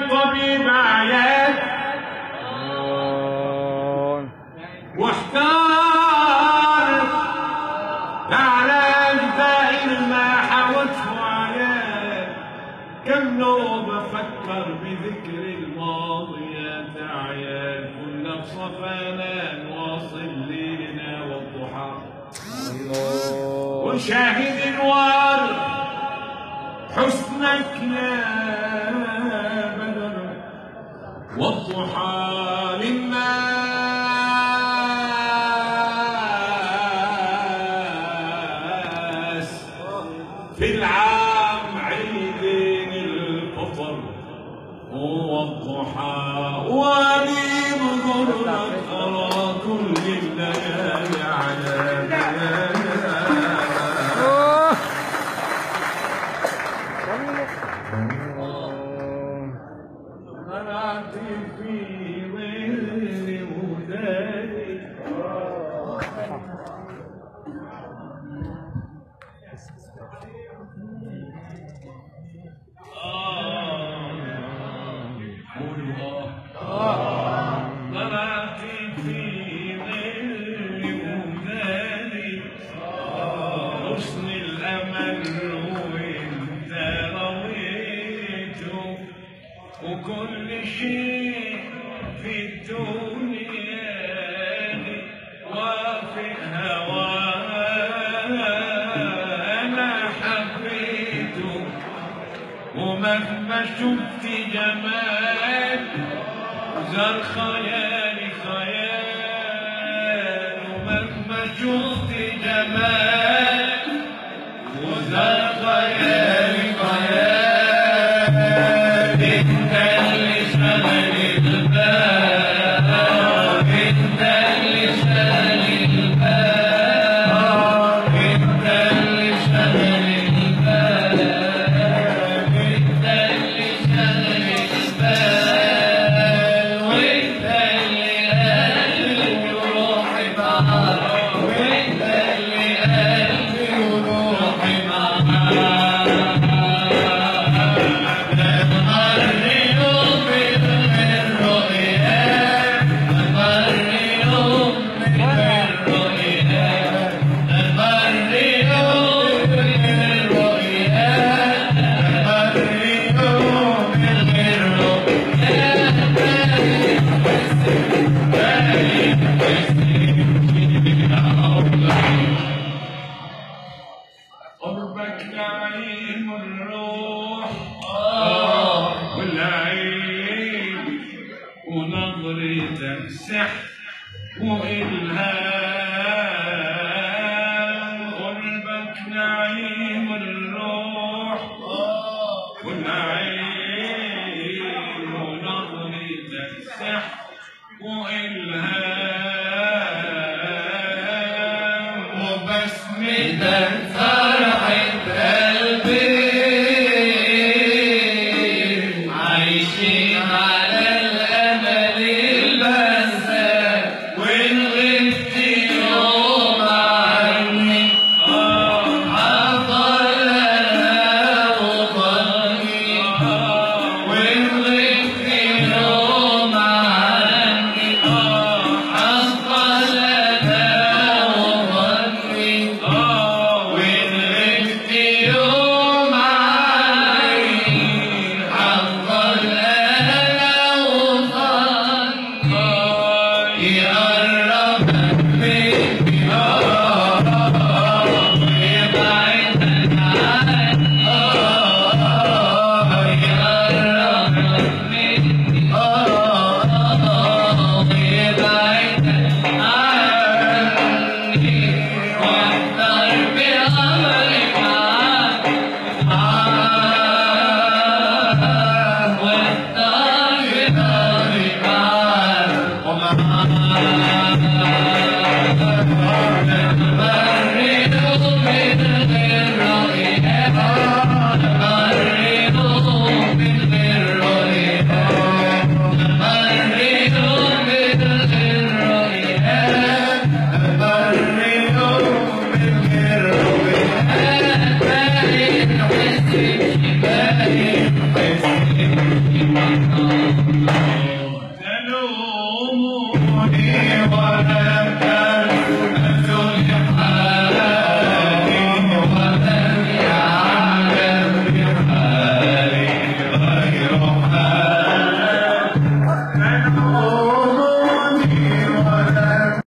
الطبيب عيان واحتار العلاج دائر ما حوته عيان كم نوبة فكر بذكر الماضيات عيان كنا بصفانا نواصل ليلنا والضحى وشاهد انوار حسنك يا بدر والضحى للناس في العام عيدين الفطر والضحى ولي بغرك أرى كل الليالي على ليالي طلعت في ظل هداني طلعت في ظل هداني حسن الأمل وانت رويته وكل شيء في الدنيا دي وافق هواه انا حبيته ومهما شفت جمال زار خيالي خيال ومهما شفت جمال وزار خيالي خيال انت اللي شغل البال انت اللي شغل البال انت اللي شغل البال انت اللي شغل البال وانت اللي قلبي وروحي معاك وانت اللي قلبي وروحي قربك نعيم الروح آه والعين ونظرتك سحر وإلهام قربك نعيم الروح آه والعين ونظرتك سحر وإلهام